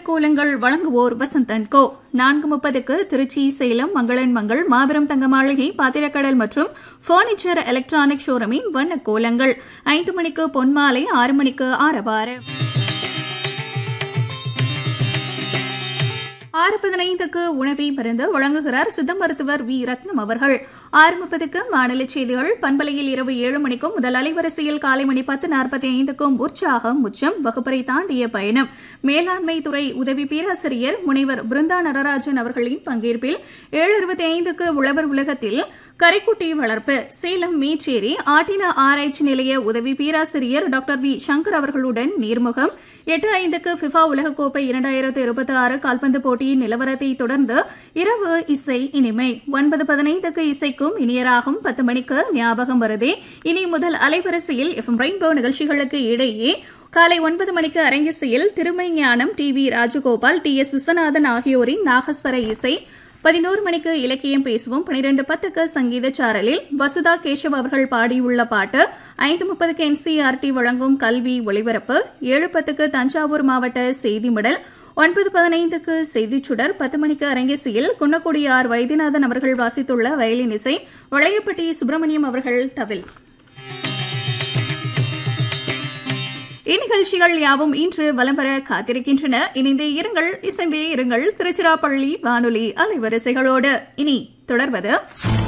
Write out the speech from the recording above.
வண்ணக்கோலங்கள் வழங்குவோர் வசந்தன் கோ நான்கு முப்பதுக்கு திருச்சி சேலம் மங்களன் மங்கள் மாபெரும் தங்க மாளிகை பாத்திரக்கடல் மற்றும் பர்னிச்சர் எலக்ட்ரானிக் ஷோரூமின் வண்ணக்கோலங்கள் ஐந்து மணிக்கு பொன்மாலை ஆறு மணிக்கு ஆரவாறு ஆறு பதினைந்துக்கு உணவை மருந்து வழங்குகிறார் சித்த மருத்துவர் வி ரத்னம் அவர்கள் ஆறு முப்பதுக்கு மாநில செய்திகள் பண்பலையில் இரவு ஏழு மணிக்கும் முதல் அலைவரிசையில் காலை மணி பத்து நாற்பத்தி ஐந்துக்கும் உற்சாகம் உச்சம் வகுப்பறை தாண்டிய பயணம் மேலாண்மை துறை உதவி பேராசிரியர் முனைவர் பிருந்தா நடராஜன் அவர்களின் பங்கேற்பில் ஏழு இருபத்தி ஐந்துக்கு உழவர் உலகத்தில் கரைக்குட்டி வளர்ப்பு சேலம் மீச்சேரி ஆட்டின ஆராய்ச்சி நிலைய உதவி பேராசிரியர் டாக்டர் வி சங்கர் அவர்களுடன் நீர்முகம் எட்டு ஐந்துக்கு ஃபிஃபா உலகக்கோப்பை இரண்டாயிரத்து இருபத்தி ஆறு கால்பந்து போட்டியின் நிலவரத்தை தொடர்ந்து இரவு இசை இனிமை ஒன்பது பதினைந்துக்கு இசைக்கும் இனியராகும் பத்து மணிக்கு ஞாபகம் வருதே இனி முதல் அலைவரிசையில் எஃப்எம் ரெயின்போ நிகழ்ச்சிகளுக்கு இடையே காலை ஒன்பது மணிக்கு அரங்கிசையில் திருமை ஞானம் T V Rajagopal T S Viswanathan ஆகியோரின் நாகஸ்வர இசை பதினோரு மணிக்கு இலக்கியம் பேசுவோம் பனிரெண்டு பத்துக்கு சங்கீத சாரலில் வசுதா கேசவ் அவர்கள் பாடியுள்ள பாட்டு ஐந்து முப்பதுக்கு என்சிஆர்டி வழங்கும் கல்வி ஒளிபரப்பு ஏழு பத்துக்கு தஞ்சாவூர் மாவட்ட செய்தி மடல் ஒன்பது பதினைந்துக்கு செய்திச் சுடர் பத்து மணிக்கு அரங்கேசியில் குன்னக்குடியார் வைத்தியநாதன் அவர்கள் வாசித்துள்ள வயலின் இசை வளையப்பட்டி சுப்பிரமணியம் அவர்கள் தவில் இந்நிகழ்ச்சிகள் யாவும் இன்று வலம் வர காத்திருக்கின்றன இணைந்தே இருங்கள் இசைந்தே இருங்கள் திருச்சிராப்பள்ளி வானொலி அலைவரிசைகளோடு இனி தொடர்வது